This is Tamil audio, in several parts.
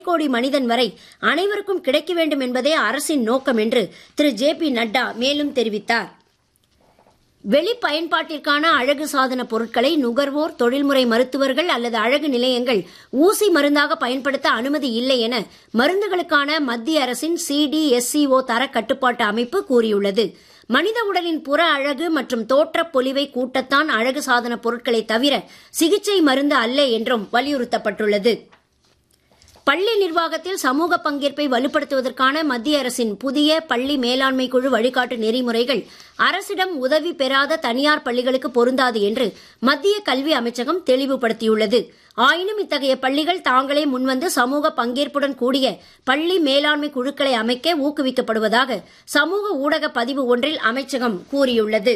கோடி மனிதன் வரை அனைவருக்கும் கிடைக்க வேண்டும் என்பதே அரசின் நோக்கம் என்று திரு ஜே பி நட்டா மேலும் தெரிவித்தார் வெளி பயன்பாட்டிற்கான அழகு சாதன பொருட்களை நுகர்வோர் தொழில்முறை மருத்துவர்கள் அல்லது அழகு நிலையங்கள் ஊசி மருந்தாக பயன்படுத்த அனுமதி இல்லை என மருந்துகளுக்கான மத்திய அரசின் சிடிஎஸ்சிஓ தர கட்டுப்பாட்டு அமைப்பு கூறியுள்ளது மனித உடலின் புற அழகு மற்றும் தோற்றப் பொலிவை கூட்டத்தான் அழகு சாதன பொருட்களை தவிர சிகிச்சை மருந்து அல்ல என்றும் வலியுறுத்தப்பட்டுள்ளது பள்ளி நிர்வாகத்தில் சமூக பங்கேற்பை வலுப்படுத்துவதற்கான மத்திய அரசின் புதிய பள்ளி மேலாண்மை குழு வழிகாட்டு நெறிமுறைகள் அரசிடம் உதவி பெறாத தனியார் பள்ளிகளுக்கு பொருந்தாது என்று மத்திய கல்வி அமைச்சகம் தெளிவுபடுத்தியுள்ளது ஆயினும் இத்தகைய பள்ளிகள் தாங்களே முன்வந்து சமூக பங்கேற்புடன் கூடிய பள்ளி மேலாண்மை குழுக்களை அமைக்க ஊக்குவிக்கப்படுவதாக சமூக ஊடக பதிவு ஒன்றில் அமைச்சகம் கூறியுள்ளது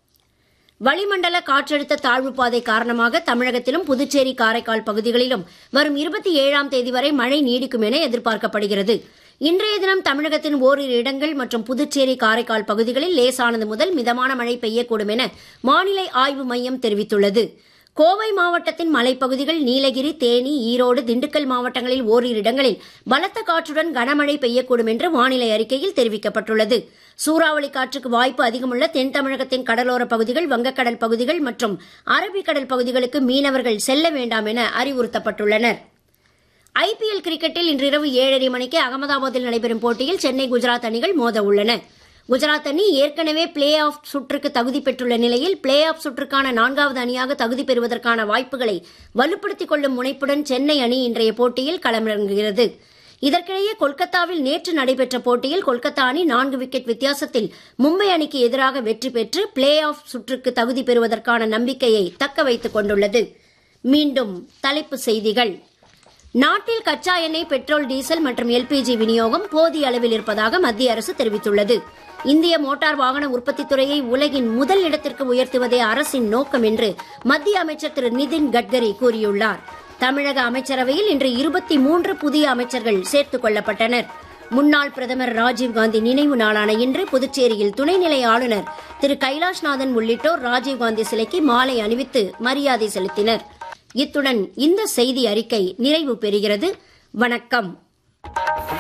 வளிமண்டல காற்றழுத்த தாழ்வு பாதை காரணமாக தமிழகத்திலும் புதுச்சேரி காரைக்கால் பகுதிகளிலும் வரும் இருபத்தி ஏழாம் தேதி வரை மழை நீடிக்கும் என எதிர்பார்க்கப்படுகிறது இன்றைய தினம் தமிழகத்தின் ஓரிரு இடங்கள் மற்றும் புதுச்சேரி காரைக்கால் பகுதிகளில் லேசானது முதல் மிதமான மழை பெய்யக்கூடும் என வானிலை ஆய்வு மையம் தெரிவித்துள்ளது கோவை மாவட்டத்தின் மலைப்பகுதிகள் நீலகிரி தேனி ஈரோடு திண்டுக்கல் மாவட்டங்களில் ஓரிரு இடங்களில் பலத்த காற்றுடன் கனமழை பெய்யக்கூடும் என்று வானிலை அறிக்கையில் தெரிவிக்கப்பட்டுள்ளது சூறாவளி காற்றுக்கு வாய்ப்பு அதிகமுள்ள தென் தமிழகத்தின் கடலோர பகுதிகள் வங்கக்கடல் பகுதிகள் மற்றும் அரபிக்கடல் பகுதிகளுக்கு மீனவர்கள் செல்ல வேண்டாம் என அறிவுறுத்தப்பட்டுள்ளனர் ஐபிஎல் கிரிக்கெட்டில் இன்றிரவு ஏழரை மணிக்கு அகமதாபாத்தில் நடைபெறும் போட்டியில் சென்னை குஜராத் அணிகள் மோத உள்ளன குஜராத் அணி ஏற்கனவே பிளே ஆஃப் சுற்றுக்கு தகுதி பெற்றுள்ள நிலையில் பிளே ஆஃப் சுற்றுக்கான நான்காவது அணியாக தகுதி பெறுவதற்கான வாய்ப்புகளை வலுப்படுத்திக் கொள்ளும் முனைப்புடன் சென்னை அணி இன்றைய போட்டியில் களமிறங்குகிறது இதற்கிடையே கொல்கத்தாவில் நேற்று நடைபெற்ற போட்டியில் கொல்கத்தா அணி நான்கு விக்கெட் வித்தியாசத்தில் மும்பை அணிக்கு எதிராக வெற்றி பெற்று பிளே ஆஃப் சுற்றுக்கு தகுதி பெறுவதற்கான நம்பிக்கையை தக்க வைத்துக் கொண்டுள்ளது மீண்டும் தலைப்புச் செய்திகள் நாட்டில் கச்சா எண்ணெய் பெட்ரோல் டீசல் மற்றும் எல்பிஜி விநியோகம் போதிய அளவில் இருப்பதாக மத்திய அரசு தெரிவித்துள்ளது இந்திய மோட்டார் வாகன உற்பத்தித் துறையை உலகின் முதல் இடத்திற்கு உயர்த்துவதே அரசின் நோக்கம் என்று மத்திய அமைச்சர் திரு நிதின் கட்கரி கூறியுள்ளார் தமிழக அமைச்சரவையில் இன்று இருபத்தி மூன்று புதிய அமைச்சர்கள் சேர்த்துக் கொள்ளப்பட்டனர் முன்னாள் பிரதமர் ராஜீவ்காந்தி நினைவு நாளான இன்று புதுச்சேரியில் துணைநிலை ஆளுநர் திரு கைலாஷ்நாதன் உள்ளிட்டோர் ராஜீவ்காந்தி சிலைக்கு மாலை அணிவித்து மரியாதை செலுத்தினர் இத்துடன் இந்த செய்தி அறிக்கை நிறைவு பெறுகிறது வணக்கம்